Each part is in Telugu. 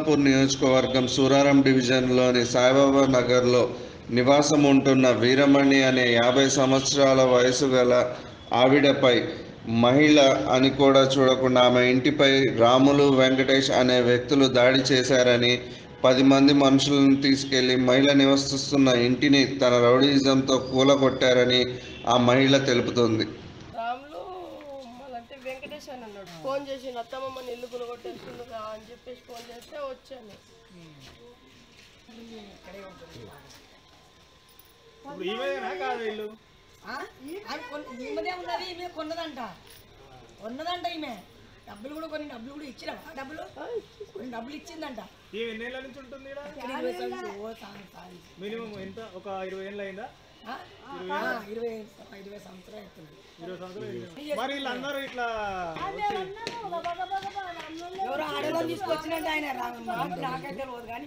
కుత్బుల్లాపూర్ నియోజకవర్గం సూరారం డివిజన్లోని సాయిబాబా నగర్లో నివాసం ఉంటున్న వీరమణి అనే యాభై సంవత్సరాల వయసు గల ఆవిడపై మహిళ అని కూడా చూడకుండా ఆమె ఇంటిపై రాములు వెంకటేష్ అనే వ్యక్తులు దాడి చేశారని పది మంది మనుషులను తీసుకెళ్లి మహిళ నివసిస్తున్న ఇంటిని తన రౌడీజంతో కూలగొట్టారని ఆ మహిళ తెలుపుతుంది రాములు మళ్ళంటే వెంకటేష్ అని అన్నాడు ఫోన్ చేసి అత్తమ్మ మన ఇల్లు గులగొట్టేస్తుంది రా అని చెప్పేసి ఫోన్ చేస్తే వచ్చాను ఇప్పుడు ఈమెదేనా కాదు ఇల్లు ఆ? ఆమె కొన్- ఈమెదే ఉన్నది ఈమె కొన్నదంట కొన్నదంట ఈమె డబ్బులు కూడా కొన్ని డబ్బులు కూడా ఇచ్చిన డబ్బులు కొన్ని డబ్బులు ఇచ్చిందంట ఈమె ఎన్ని ఏళ్ళ నుంచి ఉంటుంది ఈడ ఇక్కడ ఇరవై సంవత్సరాలు ఓ సారీ సారీ మినిమం ఎంత ఒక ఇరవై ఏళ్ళు అయిందా ఆ? ఆ, ఇరవై ఇరవై సంవత్సరాలు అవుతుంది ఇరవై సంవత్సరాలు అయిందా? మరి వీళ్ళందరూ ఇట్లా ఎవరో ఆడవాళ్ళు తీసుకొచ్చినట్టు ఆయన రా- నాకు నాకైతే తెలియదు కానీ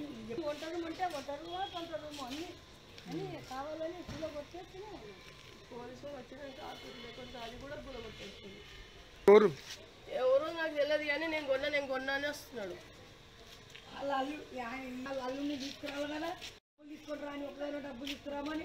పోలీసులు వచ్చినాక ఆఫీస్ లేకుండా అది కూడా గులగొట్టేస్తుంది ఎవరు ఎవరో నాకు తెలియదు కానీ నేను కొన్నా నేను కొన్నా అని వస్తున్నాడు వాళ్ళ అల్లు ఆయన వాళ్ళ అల్లుని తీసుకురావాలి కదా డబ్బులు తీసుకొని రాని ఒకవేళ డబ్బులు తీసుకురామని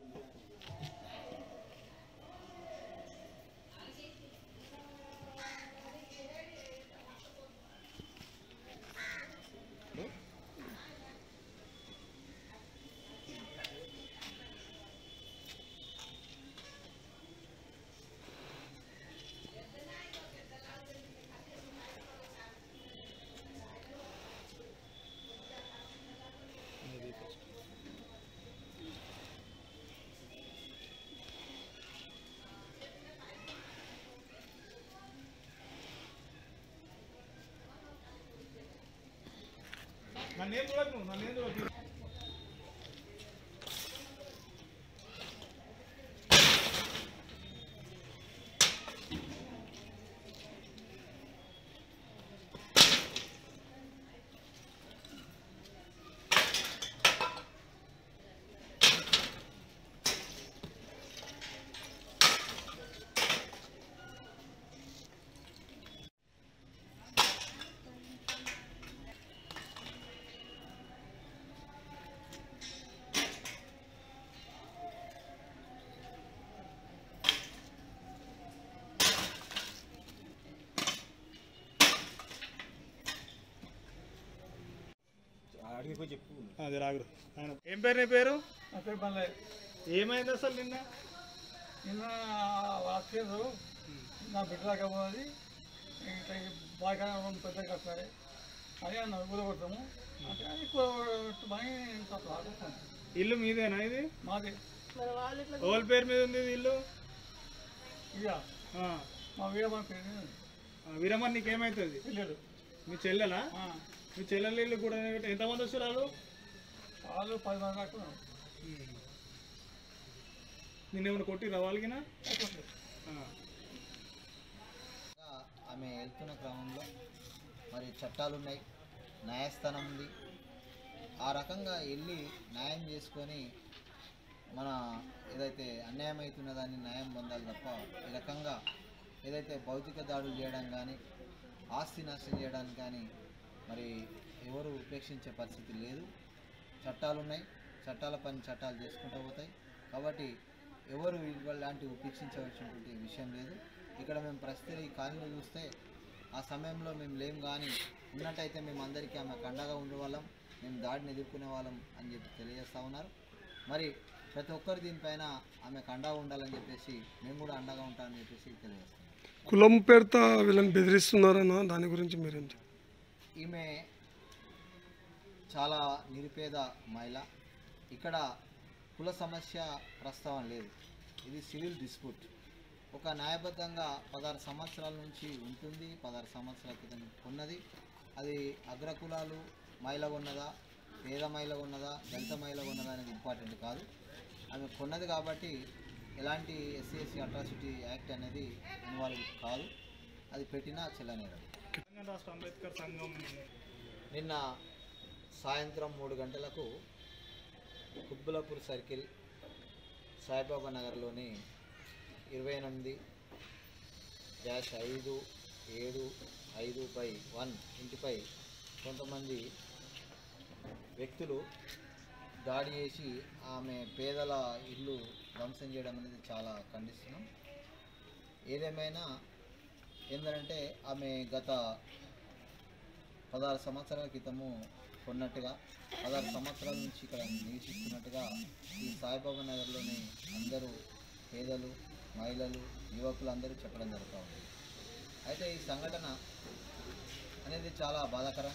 నన్నేం చూడకు నువ్వు నన్నేం చూడకు అది రాగురు ఆయన ఏం పేరు నీ పేరు నా పేరు పల్లె ఏమైంది అసలు నిన్న నిన్న వచ్చారు నా బిడ్డ దాకా పోవాలి ఇట్లా బాగా పెద్ద కట్టాలి అదే అన్న కూలగొడతాము అంటే అది కూలగొట్టమని ఇంత ఆడుతున్నాను ఇల్లు మీదేనా ఇది మాది మరి వాళ్ళు ఇట్లా ఓల్ పేరు మీద ఉంది ఇది ఇల్లు ఇక ఆ. మా వీరమ్మ పేరు ఆ, వీరమ్మ నీకేమవుతుంది పిల్లలు మీ చెల్లెలా మీ చెల్లెల ఇల్లు కూడా ఎంతమంది వచ్చారు వాళ్ళు పది మంది దాకా ఉన్నారు. నిన్నేమైనా కొట్టి రావాలిగినా ఆమె వెళ్తున్న క్రమంలో మరి చట్టాలు ఉన్నాయి న్యాయస్థానం ఉంది ఆ రకంగా వెళ్ళి న్యాయం చేసుకొని మన ఏదైతే అన్యాయం అవుతున్న దాన్ని న్యాయం పొందాలి తప్ప ఈ రకంగా ఏదైతే భౌతిక దాడులు చేయడం కానీ ఆస్తి నష్టం చేయడానికి కానీ మరి ఎవరు ఉపేక్షించే పరిస్థితి లేదు చట్టాలు ఉన్నాయి చట్టాల పని చట్టాలు చేసుకుంటూ పోతాయి కాబట్టి ఎవరు ఇలాంటివి ఉపేక్షించవలసినటువంటి విషయం లేదు ఇక్కడ మేము ప్రస్తుతం ఈ కాలనీలో చూస్తే ఆ సమయంలో మేము లేం కానీ ఉన్నట్టయితే మేము అందరికీ ఆమెకు అండగా ఉండేవాళ్ళం మేము దాడిని ఎదుర్కొనే వాళ్ళం అని చెప్పి తెలియజేస్తూ ఉన్నారు మరి ప్రతి ఒక్కరు దీనిపైన ఆమెకు అండగా ఉండాలని చెప్పేసి మేము కూడా అండగా ఉంటామని చెప్పేసి తెలియజేస్తాం కులం పేరుతో వీళ్ళని బెదిరిస్తున్నారన్న దాని గురించి మీరేం చెప్తారు? ఈమె చాలా నిరుపేద మహిళ ఇక్కడ కుల సమస్య ప్రస్తావన లేదు ఇది సివిల్ డిస్ప్యూట్ ఒక న్యాయబద్ధంగా పదహారు సంవత్సరాల నుంచి ఉంటుంది పదహారు సంవత్సరాల క్రితం ఉన్నది అది అగ్రకులాలు మహిళ ఉన్నదా పేద మహిళ ఉన్నదా దళిత మహిళ ఉన్నదా అనేది ఇంపార్టెంట్ కాదు ఆమె కొన్నది కాబట్టి ఎలాంటి ఎస్సీ ఎస్సీ అట్రాసిటీ యాక్ట్ అనేది ఇన్వాల్వ్ కాదు అది పెట్టినా చెల్లనేరం తెలంగాణ రాష్ట్ర అంబేద్కర్ సంఘం నిన్న సాయంత్రం మూడు గంటలకు కుత్బులాపూర్ సర్కిల్ సాయిబాబా నగర్లోని ఇరవై ఎనిమిది డాష్ ఐదు ఏడు ఐదు బై వన్ ఇంటిపై కొంతమంది వ్యక్తులు దాడి చేసి ఆమె పేదల ఇల్లు ధ్వంసం చేయడం అనేది చాలా ఖండిస్తున్నాం ఏదేమైనా ఏంటంటే ఆమె గత పదహారు సంవత్సరాల క్రితము కొన్నట్టుగా పదహారు సంవత్సరాల నుంచి ఇక్కడ నివసిస్తున్నట్టుగా ఈ సాయిబాబా నగర్లోని అందరూ పేదలు మహిళలు యువకులు అందరూ చెప్పడం జరుగుతూ ఉంది అయితే ఈ సంఘటన అనేది చాలా బాధాకరం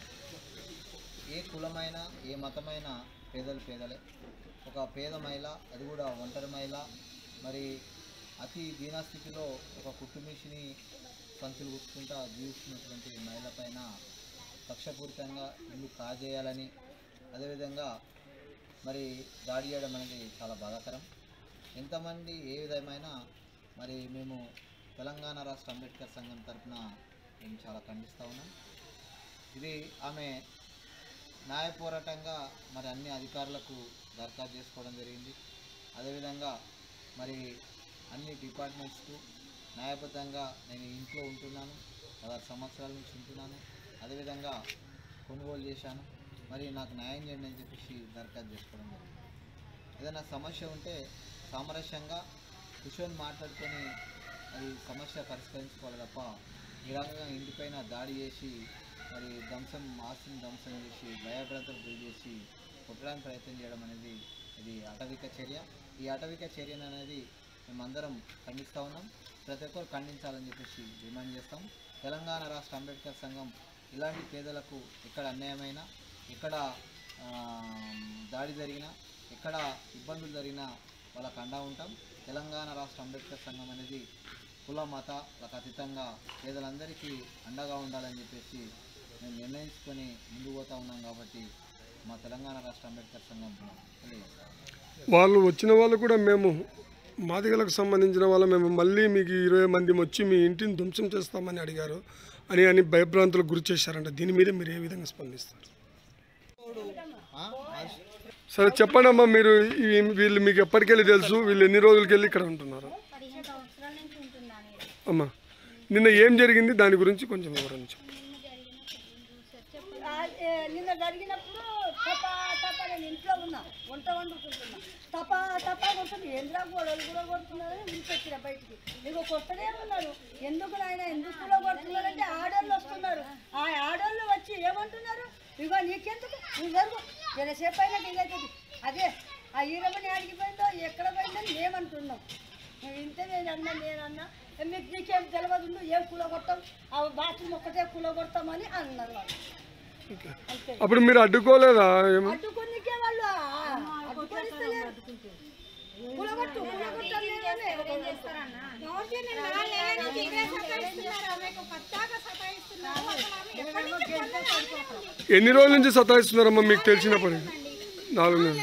ఏ కులమైనా ఏ మతమైనా పేదలు పేదలే ఒక పేద మహిళ అది కూడా ఒంటరి మహిళ మరి అతి దీనాస్థితిలో ఒక కుటుంబీషిని సంచులు గుర్తుకుంటా జీవిస్తున్నటువంటి మహిళ పైన కక్షపూరితంగా ఇల్లు కాజేయాలని అదేవిధంగా మరి దాడి చేయడం అనేది చాలా బాధాకరం ఎంతమంది ఏ విధమైన మరి మేము తెలంగాణ రాష్ట్ర అంబేద్కర్ సంఘం తరఫున మేము చాలా ఖండిస్తూ ఉన్నాం ఇది ఆమె న్యాయ పోరాటంగా మరి అన్ని అధికారులకు దరఖాస్తు చేసుకోవడం జరిగింది అదేవిధంగా మరి అన్ని డిపార్ట్మెంట్స్కు న్యాయబద్ధంగా నేను ఇంట్లో ఉంటున్నాను పదహారు సంవత్సరాల నుంచి ఉంటున్నాను అదేవిధంగా కొనుగోలు చేశాను మరి నాకు న్యాయం చేయండి అని చెప్పేసి దరఖాస్తు చేసుకోవడం జరిగింది ఏదైనా సమస్య ఉంటే సామరస్యంగా కూర్చొని మాట్లాడుకొని అది సమస్య పరిష్కరించుకోవాలి తప్ప ఈ రకంగా ఇంటిపైన దాడి చేసి మరి ధ్వంసం ఆస్తిని ధ్వంసం చేసి భయభ్రాంతులు గురి చేసి కొట్టడానికి ప్రయత్నం చేయడం అనేది ఇది అటవిక చర్య ఈ అటవిక చర్యను అనేది మేమందరం ఖండిస్తూ ఉన్నాం ప్రతి ఒక్కరు ఖండించాలని చెప్పేసి డిమాండ్ చేస్తాం తెలంగాణ రాష్ట్ర అంబేద్కర్ సంఘం ఇలాంటి పేదలకు ఎక్కడ అన్యాయమైన ఎక్కడ ఆ, దాడి జరిగినా ఎక్కడ ఇబ్బందులు జరిగినా వాళ్ళకు అండా ఉంటాం తెలంగాణ రాష్ట్ర అంబేద్కర్ సంఘం అనేది కుల మతాలకు అతీతంగా పేదలందరికీ అండగా ఉండాలని చెప్పేసి మేము నిర్ణయించుకొని ముందుకు పోతా ఉన్నాం కాబట్టి మా తెలంగాణ రాష్ట్ర అంబేద్కర్ సంఘం తెలియజేస్తాం వాళ్ళు వచ్చిన వాళ్ళు కూడా మేము మాదిగలకు సంబంధించిన వాళ్ళు మేము మళ్ళీ మీకు ఇరవై మంది వచ్చి మీ ఇంటిని ధ్వంసం చేస్తామని అడిగారు అని అని భయభ్రాంతులకు గురి చేశారంట దీని మీద మీరు ఏ విధంగా స్పందిస్తారు ఆ? ఆ- సరే చెప్పండి అమ్మా మీరు ఈ- వీళ్ళు మీకు ఎప్పటికెళ్ళి తెలుసు వీళ్ళు ఎన్ని రోజులకెళ్ళి ఇక్కడ ఉంటున్నారు పదిహేను సంవత్సరాల నుంచి ఉంటున్నాను ఈడ. అమ్మా నిన్న ఏం జరిగింది దాని గురించి కొంచెం వివరణ చెప్పండి నిన్న జరిగిన చెప్పండి ఆ, ఏ, నిన్న జరిగినప్పుడు తపా తపా నేను ఇంట్లో ఉన్నా వంట వండుకుంటున్నా తపా తపా కొడుతుంది ఏంద్రా గొడవలు కూడా కొడుతున్నారని వినిపించిన బయటికి నీకు కొట్టనే ఉన్నారు ఎందుకు నాయన ఎందుకు కూడా కొడుతున్నారంటే ఆడోళ్ళు వస్తున్నారు ఆ ఆడోళ్ళు వచ్చి ఏమంటున్నారు ఇగో నీకెందుకు నువ్వు జరుగు జరసేపు అయినా ఇదవుతుంది అదే ఆ ఈరమని ఆడికి పోయిందో ఎక్కడ పోయిందని మేమంటున్నాం ఇంతే నేను అన్నా నేనన్నా మీకు నీకేం తెలియదు నువ్వు ఏం కూల కొడతాం ఆ బాత్రూమ్ ఒక్కటే కూల కొడతామని అన్నారు వాళ్ళు అంతే అప్పుడు మీరు అడ్డుకోలేదా ఏమో అడ్డుకొనికే వాళ్ళు అడ్డుకొనిస్తలేరు కూలగొట్టు కూలగొట్టు అనేదాన్ని. ఎన్ని రోజుల నుంచి సతాయిస్తున్నారమ్మా మీకు తెలిసినప్పుడు నాలుగు నెలలు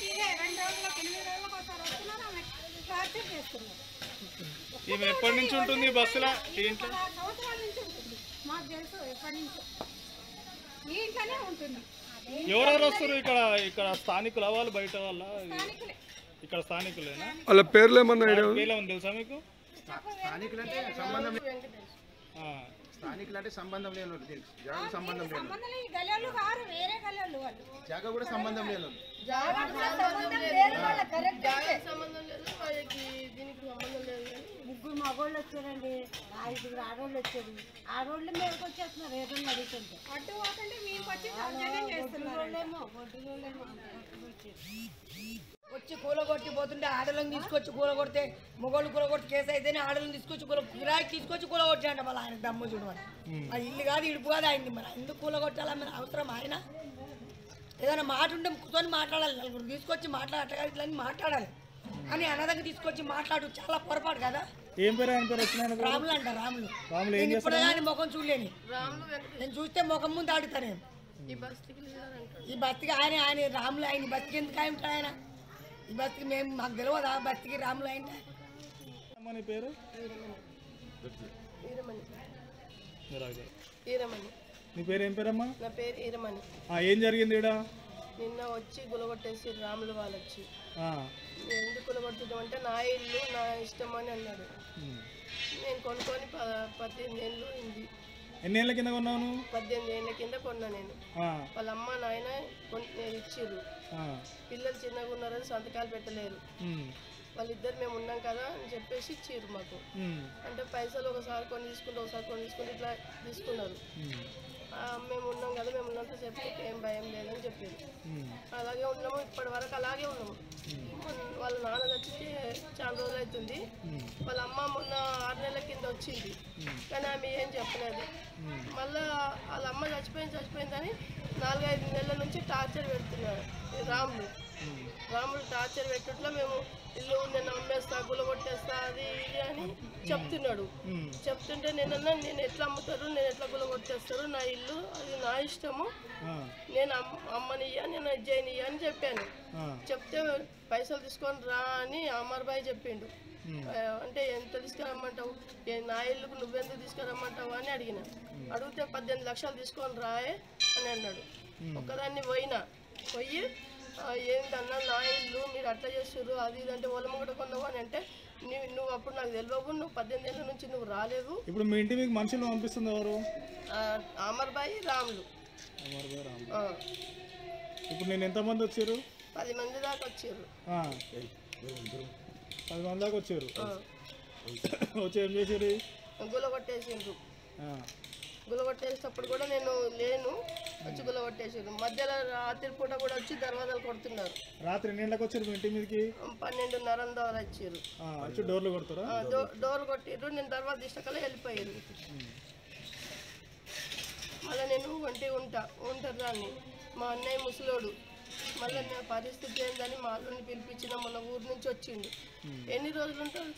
ఈమె ఎప్పటి నుంచి ఉంటుంది బస్సులో ఈ ఇంట్లో మాకు తెలుసు ఎప్పటి నుంచో ఈ ఇంట్లోనే ఉంటుంది ఎవరెవరు వస్తారు ఇక్కడ ఇక్కడ స్థానికుల వాళ్ళు బయట వాళ్ళ ఇక్కడ స్థానికులేనా వాళ్ళ పేర్లు ఏమన్నా ఐడియా ఉందా? వీళ్ళ ఉంది తెలుసా మీకు స్థానికులంటే సంబంధం ఆ. స్థానికులంటే సంబంధం లేని వాళ్ళు దీనికి జాగ సంబంధం లేని వాళ్ళు. సంబంధం ఈ గల్లోళ్ళు కారు వేరే గల్లోళ్ళు వాళ్ళు జాగ కూడా సంబంధం లేని వాళ్ళు. సంబంధం లేదు వాళ్ళ కరెక్ట్ సంబంధం లేదు వాళ్ళకి దీనికి సంబంధం లేదు కానీ ముగ్గురు మగోళ్ళు వచ్చారండి ఐదుగురు ఆడోళ్ళు వచ్చారు ఆడోళ్ళు మీదకి వచ్చేస్తున్నారు ఏదన్నా అడుగుతుంటే అటు పోతుంటే మీకు వచ్చి దౌర్జన్యం చేస్తున్నారేమో గొడ్డులోళ్ళేమో వచ్చి కూలగొట్టి పోతుంటే ఆడలను తీసుకొచ్చి కూలగొడితే మొగోళ్ళు కూలగొట్టి కేసు అయితేనే ఆడలను తీసుకొచ్చి కూల కిరాయి తీసుకొచ్చి కూలగొట్టి అంట మళ్ళీ ఆయన దమ్ము చూడమని ఆ ఇల్లు కాదు ఇడుపు కాదు అయింది మరి ఎందుకు కూలగొట్టాలా మరి అవసరం ఆయన ఏదైనా మాట ఉంటే కూర్చొని మాట్లాడాలి నలుగురు తీసుకొచ్చి మాట్లాడట ఇట్లా అని మాట్లాడాలి అని అన్నదగ్గర తీసుకొచ్చి మాట్లాడు చాలా పొరపాటు కదా ఏం పేరు ఆయన పేరు వచ్చిన ఆయన పేరు? రాములు అంట రాములు రాములు ఏం నేను ఇప్పుడు కానీ ముఖం చూడలేని రాములు వెంకట నేను చూస్తే ముఖం ముందు ఆడుతా నేను ఈ బస్తికి లీడర్ అంటాడు ఈ బతికి ఆయన ఆయన రాములు ఆయన ఈ బతికి ఎందుకు ఆయన ఉంటాడు ఆయన ఈ బతికి మేము మాకు తెలియదు ఆ బతికి రాములు ఆయన అమ్మ నీ పేరు ఈరమణి మీరాజు. ఈరమణి నీ పేరు ఏం పేరమ్మా నా పేరు ఈరమణి ఆ, ఏం జరిగింది ఇక్కడ నిన్న వచ్చి గులగొట్టేసి రాములు వాళ్ళు వచ్చి ఎందుకు గులగొట్టడం అంటే నా ఇల్లు నా ఇష్టం అని అన్నాడు నేను కొనుక్కొని ప పద్దెనిమిది ఏళ్ళు అయింది ఎన్ని ఏళ్ళ కింద కొన్నావు నువ్వు పద్దెనిమిది ఏళ్ళ కింద కొన్నా నేను ఆ, వాళ్ళ అమ్మ నాయన కొన్- ఇచ్చిర్రు ఆ, పిల్లలు చిన్నగా ఉన్నారని సంతకాలు పెట్టలేరు ఉమ్, వాళ్ళిద్దరు మేము ఉన్నాం కదా అని చెప్పేసి ఇచ్చిర్రు మాకు ఉమ్, అంటే పైసలు ఒకసారి కొన్ని తీసుకుంటే ఒకసారి కొన్ని తీసుకుంటే ఇట్లా తీసుకున్నారు ఉమ్, ఆ, మేము ఉన్నాం కదా మేము ఉన్నంత సేపు నీకు ఏం భయం లేదని చెప్పారు ఉమ్, అలాగే ఉన్నాము ఇప్పటి వరకు అలాగే ఉన్నాము మొన్న వాళ్ళ నాన్న చచ్చి చాలా రోజులు అవుతుంది వాళ్ళ అమ్మ మొన్న ఆరు నెలల కింద వచ్చింది కానీ ఆమె ఏం చెప్పలేదు మళ్ళా వాళ్ళ అమ్మ చచ్చిపోయింది చచ్చిపోయిందని నాలుగైదు నెలల నుంచి టార్చర్ పెడుతున్నారు ఈ రాములు రాములు టార్చర్ పెట్టుట్లో మేము ఇల్లు నేను అమ్మేస్తా గులగొట్టేస్తా అది ఇది అని చెప్తున్నాడు చెప్తుంటే నేనన్నా నేను ఎట్లా అమ్ముతారు నేను ఎట్లా గులగొట్టేస్తారు నా ఇల్లు అది నా ఇష్టము ఆ, నేను అమ్- అమ్మనియ్యా నేను ఇది చేయనియ్యా అని చెప్పాను ఆ, చెప్తే పైసలు తీసుకొని రా అని అమర్ బాయ్ చెప్పిండు ఆ, అంటే ఎంత తీసుకురమ్మంటావు ఏ నా ఇల్లుకు నువ్వెందుకు తీసుకురమ్మంటావు అని అడిగిన అడిగితే పద్దెనిమిది లక్షలు తీసుకొని రాయే అని అన్నాడు ఒక్కదాన్ని పోయినా పోయి "ఆ, ఏంటన్నా నా ఇల్లు మీరు అట్లా చేస్తుర్రు అది ఇది అంటే ఓలమ్మ కూడా కొన్నావు అని అంటే నువ్వు నువ్వు అప్పుడు నాకు తెలియవు నువ్వు పద్దెనిమిది ఏళ్ళ నుంచి నువ్వు రాలేవు ఇప్పుడు మీ ఇంటి మీకు మనుషులు పంపిస్తుంది ఎవరు ఆ, అమర్ బాయ్ రాములు అమర్ గారు, రాము. ఆ, ఇప్పుడు నేను ఎంతమంది వచ్చారు పది మంది దాకా వచ్చారు ఆ, పది మంది దాకా వచ్చారు వచ్చి ఏం చేసారు గులగొట్టేసిండ్రు ఆ, గులగొట్టేసేటప్పుడు కూడా నేను లేను వచ్చి గులగొట్టేసారు మధ్యలో రాత్రి పూట కూడా వచ్చి దర్వాజాలు కొడుతున్నారు రాత్రి ఎన్ని గంటలకు వచ్చారు మీ ఇంటి మీదకి పన్నెండున్నర దాకా వచ్చారు ఆ, వచ్చి డోర్లు కొడతారా ఆ, డో- డోర్ కొట్టిర్రు నేను తర్వాత ఇష్టకల్లా వెళ్ళిపోయారు మళ్ళీ నేను ఒంటి ఉంటా ఉంటారు దాన్ని మా అన్నయ్య ముసలోడు మళ్ళీ నా పరిస్థితి ఏందని మా అల్లుని పిలిపించిన మొన్న ఊరు నుంచి వచ్చిండు ఎన్ని రోజులు ఉంటాడు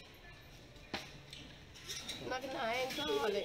నాకు న్యాయం కావాలి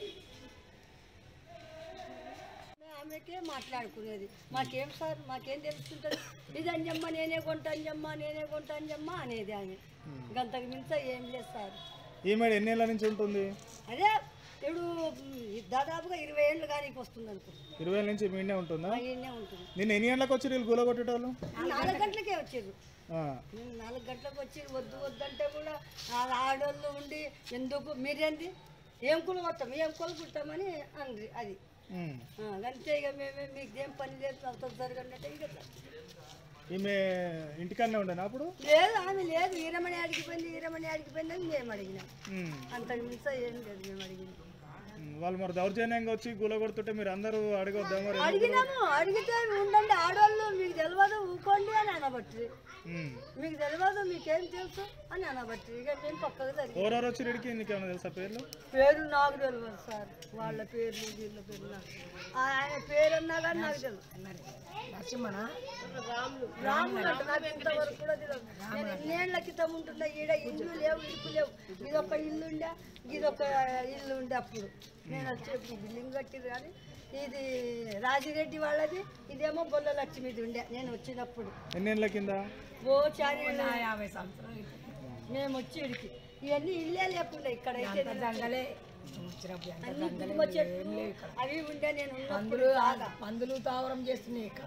ఆమెకే మాట్లాడుకునేది మాకేం సార్ మాకేం తెలుస్తుంటుంది ఇది అంజమ్మ నేనే కొంటాంజమ్మ నేనే కొంటాంజమ్మ అనేది ఆమె గంతకు మించ ఏం లేదు సార్ ఈమె ఎన్నేళ్ళ నుంచి ఉంటుంది అదే ఇప్పుడు దాదాపుగా ఇరవై ఏళ్ళు కానీ వస్తుంది అనుకో ఇరవై ఏళ్ళ నుంచి మీ ఇండే ఉంటుందా ఈయనే ఉంటుంది నిన్న ఎన్ని గంటలకు వచ్చి వీళ్ళు గుల కొట్టేటోళ్ళు నాలుగు గంటలకే వచ్చారు ఆ, నేను నాలుగు గంటలకు వచ్చి వద్దు వద్దంటే కూడా ఆ ఆడోళ్ళు ఉండి ఎందుకు మీరేంది ఏం కులు కొట్టాం ఏం కులు కుట్టామని అంది అది ఉమ్. ఆ, అంతే ఇక మేమే మీకు ఏం పని లేదు అవుతుంది జరగంటే ఇక ఈమె ఇంటికన్నా ఉండేనా అప్పుడు లేదు ఆమె లేదు ఈరమణి అడిగిపోయింది ఈరమణి అడిగిపోయింది అని మేము అడిగినాం ఉమ్. అంతకు మించ ఏం లేదు మేము అడిగినాం ఉమ్, వాళ్ళు మరి దౌర్జన్యంగా వచ్చి గుల కొడుతుంటే మీరు అందరూ అడగొద్దా మరి అడిగినాము అడిగితే ఉండండి ఆడవాళ్ళు మీకు తెలియదు ఊకోండి అని అనబట్టి ఉమ్. మీకు తెలియదు మీకేం తెలుసు అని అనబట్టి ఇక మేము పక్కకు జరిగి ఎవరెవరు వచ్చి ఇడికి నీకు ఏమైనా తెలుసా పేర్లు పేరు నాకు తెలియదు సార్ వాళ్ళ పేర్లు వీళ్ళ పేర్లు నాకు ఆయన పేరు అన్నా కానీ నాకు తెలియదు రాములు రాముడు అంటే నాకు ఇంతవరకు కూడా తెలియదు నేను ఎన్నేళ్ల క్రితం ఉంటున్నా ఈడ ఇల్లు లేవు ఇల్లు లేవు ఇదొక ఇల్లు ఉండే ఇదొక ఇల్లు ఉండే అప్పుడు నేను అది చెప్పి బిల్డింగ్ కట్టిరు కానీ ఇది రాజిరెడ్డి వాళ్ళది ఇదేమో బొల్ల లక్ష్మిది ఉండే నేను వచ్చినప్పుడు ఎన్నేళ్ళ కింద ఓ చారి యాభై సంవత్సరాలు మేము వచ్చి ఇడికి ఇవన్నీ ఇల్లే లేకుండా ఇక్కడ జంగలే అన్ని కుంకుమ చెట్లు అవి ఉండే నేను ఉన్నప్పుడు బాగా మందులు తావరం చేస్తున్నాయి ఇక్కడ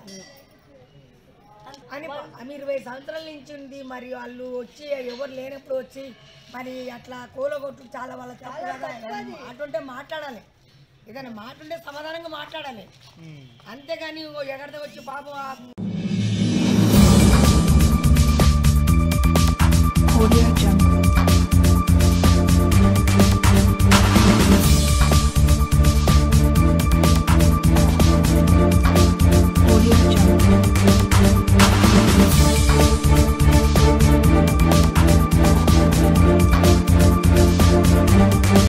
అని ఆమె ఇరవై సంవత్సరాల నుంచి ఉంది మరి వాళ్ళు వచ్చి ఎవరు లేనప్పుడు వచ్చి మరి అట్లా కూలగొట్టు చాలా వాళ్ళ తప్పు కదా అటుంటే మాట్లాడాలి ఏదైనా మాట ఉంటే సమాధానంగా మాట్లాడాలి అంతేగాని ఎగడత వచ్చి పాపం